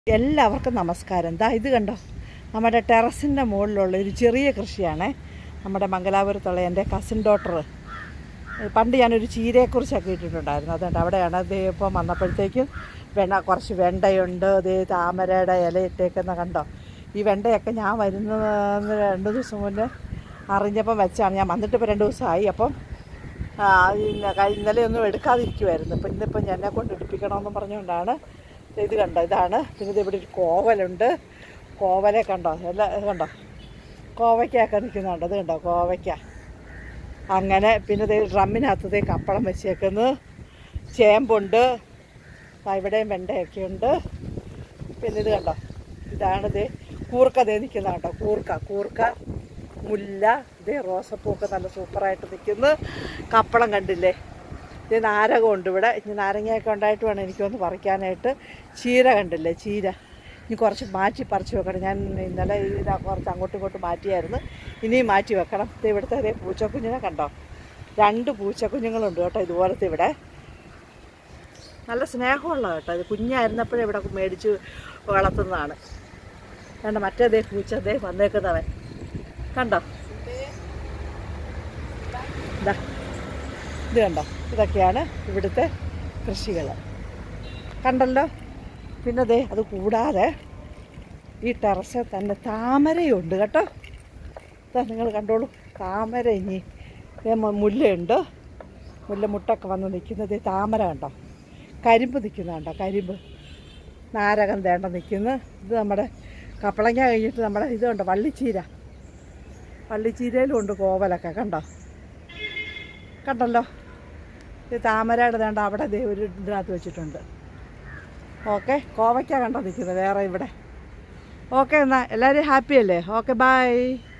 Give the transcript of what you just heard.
എല്ലാവർക്കും നമസ്കാരം ദാ ഇത് കണ്ടോ നമ്മുടെ ടെറസിൻ്റെ മുകളിലുള്ള ഒരു ചെറിയ കൃഷിയാണ് നമ്മുടെ മംഗലാപുരത്തുള്ള എൻ്റെ കസിൻ ഡോട്ടർ പണ്ട് ഞാനൊരു ചീരയെക്കുറിച്ചൊക്കെ ഇട്ടിട്ടുണ്ടായിരുന്നു അതുകൊണ്ട് അവിടെയാണ് അത് ഇപ്പം വന്നപ്പോഴത്തേക്കും വെണ്ണ കുറച്ച് വെണ്ടയുണ്ട് അതേ താമരയുടെ ഇല ഇട്ടേക്കുന്ന കണ്ടോ ഈ വെണ്ടയൊക്കെ ഞാൻ വരുന്ന രണ്ട് ദിവസം മുന്നേ അറിഞ്ഞപ്പം വെച്ചാണ് ഞാൻ വന്നിട്ട് ഇപ്പോൾ രണ്ട് ദിവസമായി അപ്പം ആ, ഇന്ന കഴി- ഇന്നലെ ഒന്നും എടുക്കാതിരിക്കുമായിരുന്നു ഇപ്പം ഇന്നിപ്പം എന്നെ കൊണ്ട് എടുപ്പിക്കണമെന്ന് പറഞ്ഞുകൊണ്ടാണ് ഇത് കണ്ടോ ഇതാണ് പിന്നെ ഇത് ഇവിടെ ഒരു കോവലുണ്ട് കോവലെ കണ്ടോ എല്ലാം ഇത് കണ്ടോ കോവയ്ക്കൊക്കെ നിൽക്കുന്നുണ്ട് ഇത് കണ്ടോ കോവയ്ക്ക അങ്ങനെ പിന്നെ ദേ ഡ്രമ്മിനകത്ത് ദേ കപ്പളം വെച്ചേക്കുന്നു ചേമ്പുണ്ട് ദാ ഇവിടെയും വെണ്ടയൊക്കെ ഉണ്ട് പിന്നെ ഇത് കണ്ടോ ഇതാണ് ദേ കൂർക്ക ദേ നിൽക്കുന്ന കേട്ടോ കൂർക്ക കൂർക്ക മുല്ല ഇതേ റോസപ്പൂക്കെ നല്ല സൂപ്പറായിട്ട് നിൽക്കുന്നു കപ്പളം കണ്ടില്ലേ ഇത് നാരകമുണ്ട് ഇവിടെ ഇനി നാരങ്ങയൊക്കെ ഉണ്ടായിട്ട് വേണം എനിക്കൊന്ന് പറിക്കാനായിട്ട് ചീര കണ്ടില്ലേ ചീര ഇനി കുറച്ച് മാറ്റി പറിച്ച് വെക്കണം ഞാൻ ഇന്നലെ ഇതാ കുറച്ച് അങ്ങോട്ടും ഇങ്ങോട്ടും മാറ്റിയായിരുന്നു ഇനിയും മാറ്റി വെക്കണം ഇത് ഇവിടുത്തെ അതേ പൂച്ചക്കുഞ്ഞിനെ കണ്ടോ രണ്ട് പൂച്ചക്കുഞ്ഞുങ്ങളുണ്ട് കേട്ടോ ഇതുപോലത്തെ ഇവിടെ നല്ല സ്നേഹമുള്ള കേട്ടോ ഇത് കുഞ്ഞായിരുന്നപ്പോഴേ ഇവിടെ മേടിച്ച് വളർത്തുന്നതാണ് കണ്ട മറ്റേതേ പൂച്ച അതേ വന്നേക്കുന്നവൻ കണ്ടോ ദാ, ഇത് കണ്ടോ ഇതൊക്കെയാണ് ഇവിടുത്തെ കൃഷികൾ കണ്ടല്ലോ പിന്നെ ദേ അത് കൂടാതെ ഈ ടെറസിൽ തന്നെ താമരയുണ്ട് കേട്ടോ ഇതാ നിങ്ങൾ കണ്ടോളൂ താമര ഇനി ദേ മ- മുല്ലയുണ്ട് മുല്ല മുട്ടൊക്കെ വന്ന് നിൽക്കുന്നത് താമര കണ്ടോ കരിമ്പ് നിൽക്കുന്ന കണ്ടോ കരിമ്പ് നാരകം തേണ്ട നിൽക്കുന്നു ഇത് നമ്മുടെ കപ്പളങ്ങ കഴിഞ്ഞിട്ട് നമ്മുടെ ഇത് കണ്ടോ വള്ളിച്ചീര വള്ളിച്ചീരയിലും ഉണ്ട് കോവലൊക്കെ കണ്ടോ കണ്ടല്ലോ ഇത് താമരയുടെ വേണ്ട അവിടെ ദേ ഒരു ഇതിനകത്ത് വെച്ചിട്ടുണ്ട് ഓക്കെ കോവയ്ക്ക കണ്ടോ നിൽക്കുന്നത് വേറെ ഇവിടെ ഓക്കെ എന്നാൽ എല്ലാവരും ഹാപ്പി അല്ലേ ഓക്കെ ബൈ